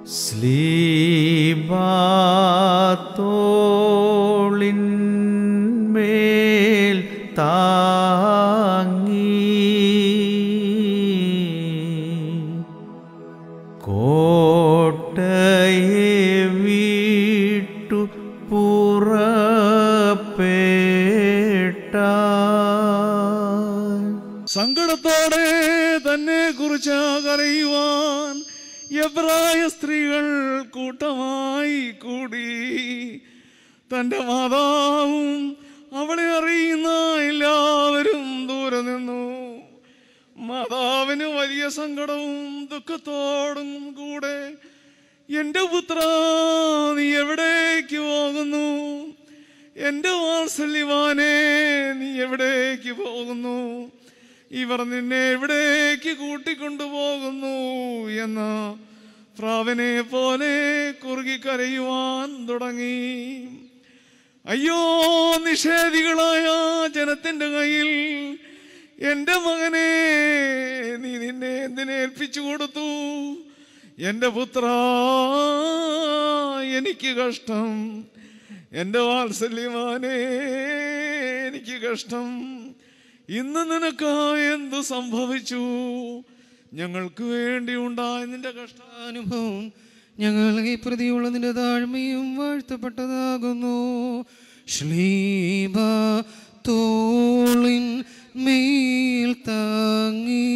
സ്ലീബാത്തോളിന്മേൽ താങ്ങി കോട്ടയെ വീട്ടു പുറപ്പെട്ട സങ്കടത്തോടെ തന്നെ കുറിച്ച് കരയുവാൻ എബ്രായ സ്ത്രീകൾ കൂട്ടമായി കൂടി തൻ്റെ മാതാവും അവളെ അറിയുന്ന എല്ലാവരും ദൂരെ നിന്നു മാതാവിന് വലിയ സങ്കടവും ദുഃഖത്തോടും കൂടെ എൻ്റെ പുത്ര നീ എവിടേക്ക് പോകുന്നു എൻ്റെ വാത്സല്യവാനെ നീ എവിടേക്ക് പോകുന്നു ഇവർ നിന്നെ എവിടേക്ക് കൂട്ടിക്കൊണ്ടുപോകുന്നു എന്ന് പ്രാവനെ പോലെ കുറുകി കരയുവാൻ തുടങ്ങി അയ്യോ നിഷേധികളായ ജനത്തിൻ്റെ കയ്യിൽ എൻ്റെ മകനെ നീ നിന്നെ എന്തിനെ ഏൽപ്പിച്ചു കൊടുത്തു എൻ്റെ പുത്ര എനിക്ക് കഷ്ടം എൻ്റെ വാത്സല്യമാനേ എനിക്ക് കഷ്ടം ഇന്ന് നിനക്ക് എന്ത് സംഭവിച്ചു ഞങ്ങൾക്ക് വേണ്ടി ഉണ്ടായ നിന്റെ കഷ്ടം അനുഭവം ഞങ്ങൾ ഈ പ്രതിയുള്ള നിന്റെ താഴ്മയും വാഴ്ത്തപ്പെട്ടതാകുന്നു ശ്ലീബ തോളിൻ മേൽ താങ്ങി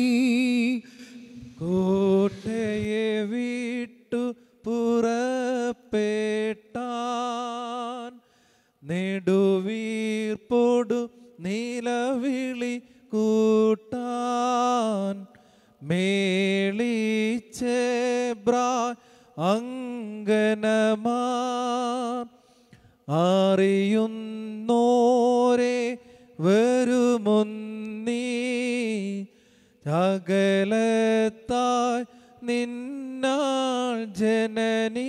കോട്ടയെ വിട്ടു പുറപ്പെട്ടാൻ നെടുവീർപ്പോടു നീലവിളി കൂട്ടാൻ മേളിച്ചേബ്രാ അങ്കനമാ അറിയുന്നോരെ വരുമൊന്നീ അകലത്തായി നിന്നാൾ ജനനീ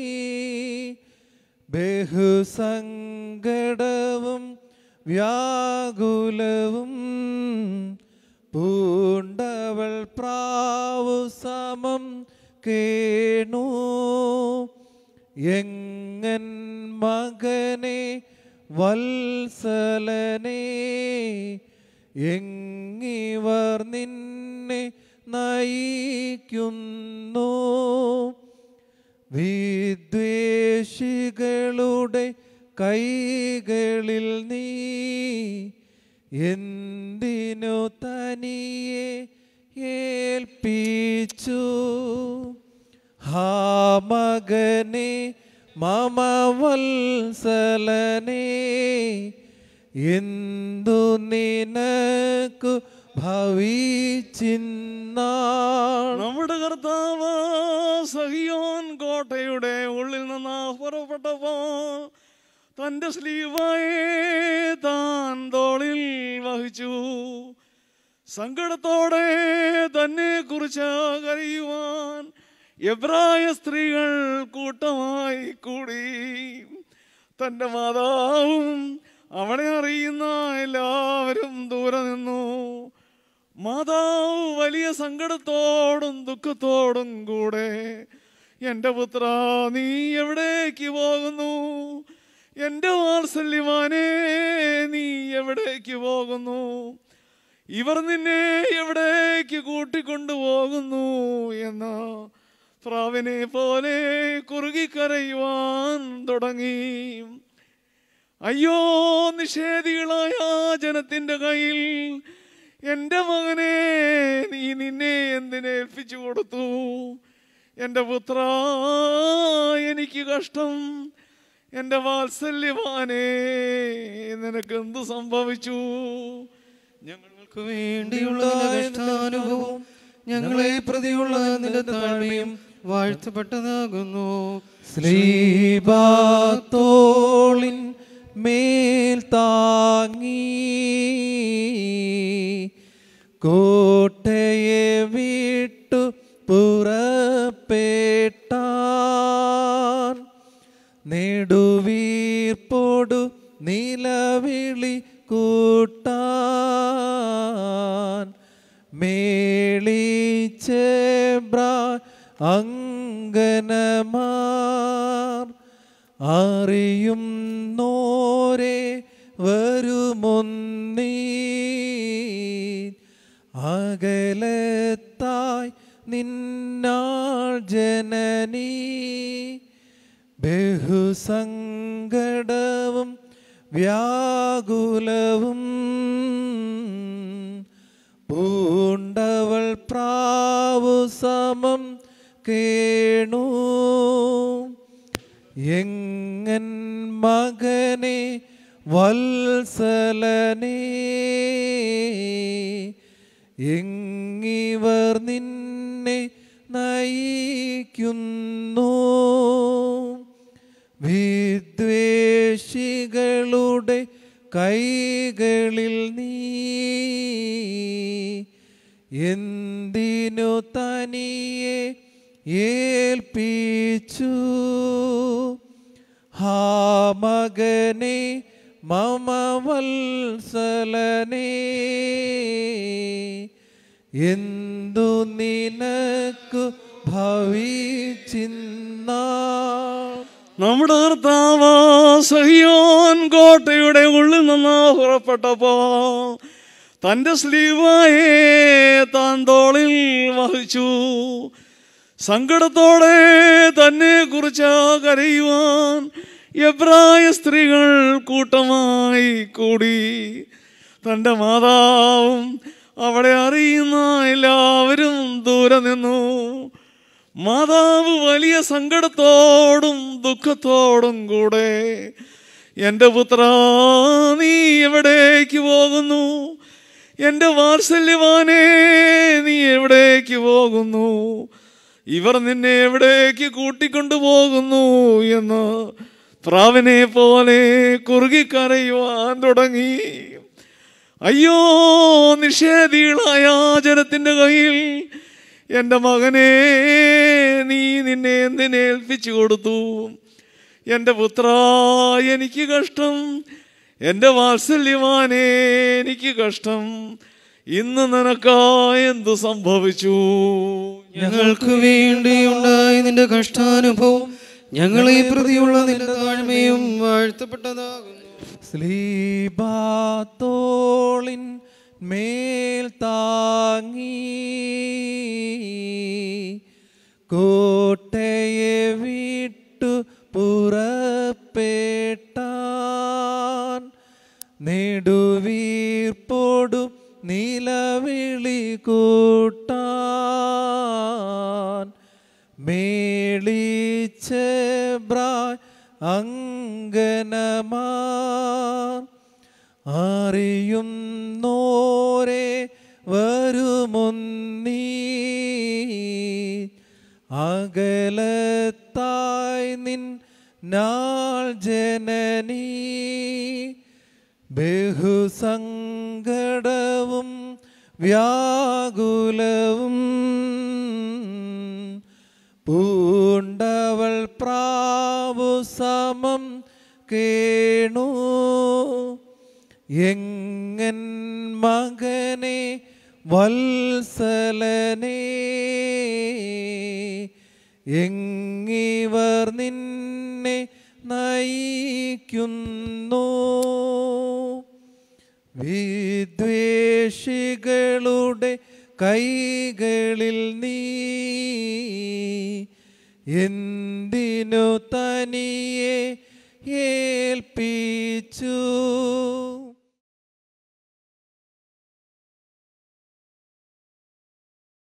ബഹുസങ്കടവും വ്യാകുലവും പൂണ്ടവൾ പ്രാവു സമം കേണു എങ്ങൻ മകനെ വത്സലനെ എങ്ങിവർ നിന്നെ നയിക്കുന്നു വിദ്വേഷികളുടെ കൈകളിൽ നീ എന്തിനു തനിയെ ഏൽപ്പിച്ചു ഹാ മകനെ മമ വത്സലനെ എന്തു നിനക്കു ഭവിച്ചിന്നാൾ നമ്മുടെ കർത്താവ് സഹിയോൻ കോട്ടയുടെ ഉള്ളിൽ നിന്ന് പുറപ്പെട്ടപ്പോ തൻ്റെ സ്ലീവായെ താൻ തോളിൽ വഹിച്ചു സങ്കടത്തോടെ തന്നെ കുറിച്ച് കരയുവാൻ എബ്രായ സ്ത്രീകൾ കൂട്ടമായി കൂടി തൻ്റെ മാതാവും അവളെ അറിയുന്ന എല്ലാവരും ദൂരെ നിന്നു മാതാവ് വലിയ സങ്കടത്തോടും ദുഃഖത്തോടും കൂടെ എൻ്റെ പുത്ര നീ എവിടേക്ക് പോകുന്നു എൻ്റെ വാത്സല്യമാനേ നീ എവിടേക്ക് പോകുന്നു ഇവർ നിന്നെ എവിടേക്ക് കൂട്ടിക്കൊണ്ടുപോകുന്നു എന്ന് പ്രാവിനെ പോലെ കുറുകിക്കരയുവാൻ തുടങ്ങി അയ്യോ നിഷേധികളായ ജനത്തിൻ്റെ കയ്യിൽ എൻ്റെ മകനെ നീ നിന്നെ എന്തിനെ ഏൽപ്പിച്ചു കൊടുത്തു എൻ്റെ പുത്ര എനിക്ക് കഷ്ടം എൻ്റെ വാത്സല്യവാനേ നിനക്ക് എന്ത് സംഭവിച്ചു ഞങ്ങൾ ഞങ്ങൾക്ക് വേണ്ടിയുള്ള നിന്റെ കഷ്ടാനുഭവം ഞങ്ങളെ പ്രതിയുള്ള നിന്റെ താഴ്മയും വാഴ്ത്തപ്പെട്ടതാകുന്നു ശ്രീബാത്തോളിൻ മേൽ താങ്ങി കോട്ടയെ വിട്ടു പുറപ്പെട്ടാൻ നെടുവീർപ്പോടു നിലവിളി കൂട്ടാൻ മേളിച്ചേബ്ര അങ്കനമാ അറിയുന്നോരെ വരുമൊന്നീ അകലത്തായി നിന്നാൾ ജനനീ ബഹുസങ്കടവും വ്യാകുലവും പൂണ്ടവൾ പ്രാവു സമം കേണു എങ്ങൻ മകനെ വത്സലനേ എങ്ങിവർ നിന്നെ നയിക്കുന്നു വിദ്വേഷികളുടെ കൈകളിൽ നീ എന്തിനു തനിയെ ഏൽപ്പിച്ചു ഹാ മകനെ മമ വത്സലനേ എന്തു നിനക്കു ഭവിച്ചിന്ന നമ്മുടെ കർത്താവ് സഹിയോൻ കോട്ടയുടെ ഉള്ളിൽ നിന്ന് പുറപ്പെട്ടപ്പോ തൻ്റെ സ്ലീവായെ താൻ തോളിൽ വഹിച്ചു സങ്കടത്തോടെ തന്നെ കുറിച്ച് കരയുവാൻ എബ്രായ സ്ത്രീകൾ കൂട്ടമായി കൂടി തൻ്റെ മാതാവും അവളെ അറിയുന്ന എല്ലാവരും ദൂരെ നിന്നു മാതാവ് വലിയ സങ്കടത്തോടും ദുഃഖത്തോടും കൂടെ എൻ്റെ പുത്ര നീ എവിടേക്ക് പോകുന്നു എൻ്റെ വാത്സല്യവാനേ നീ എവിടേക്ക് പോകുന്നു ഇവർ നിന്നെ എവിടേക്ക് കൂട്ടിക്കൊണ്ടു പോകുന്നു എന്ന് പ്രാവിനെ പോലെ കുറുകിക്കരയുവാൻ തുടങ്ങി അയ്യോ നിഷേധികളായ ജനത്തിൻ്റെ കയ്യിൽ എൻ്റെ മകനെ നീ നിന്നെ എന്തിനെ ഏൽപ്പിച്ചു കൊടുത്തു എൻ്റെ പുത്ര എനിക്ക് കഷ്ടം എൻ്റെ വാത്സല്യമാനേ എനിക്ക് കഷ്ടം ഇന്ന് നിനക്കാ എന്തു സംഭവിച്ചു ഞങ്ങൾക്ക് വേണ്ടി ഉണ്ടായ നിന്റെ കഷ്ടാനുഭവം ഞങ്ങളെ പ്രതിയുള്ള നിന്റെ താഴ്മയും വാഴ്ത്തപ്പെട്ടതാകുന്നു സ്ലീബാത്തോളിൻ മേൽ താങ്ങി കോട്ടയെ വിട്ടു പുറപ്പെട്ടാൻ നെടുവീർപ്പോടും നിലവിളി കൂട്ടാൻ മേളിച്ചബ്രായ് അങ്കനമാർ അറിയുന്നോരെ വരുമൊന്നീ അകലത്തായി നിൻ നാൾ ജനനീ ബഹുസങ്കടവും വ്യാകുലവും പൂണ്ടവൾ പ്രാവു സമം കേണു എങ്ങൻ മകനെ വത്സലനേ എങ്ങിവർ നിന്നെ നയിക്കുന്നു വിദ്വേഷികളുടെ കൈകളിൽ നീ എന്തിനു തനിയെ ഏൽപ്പിച്ചു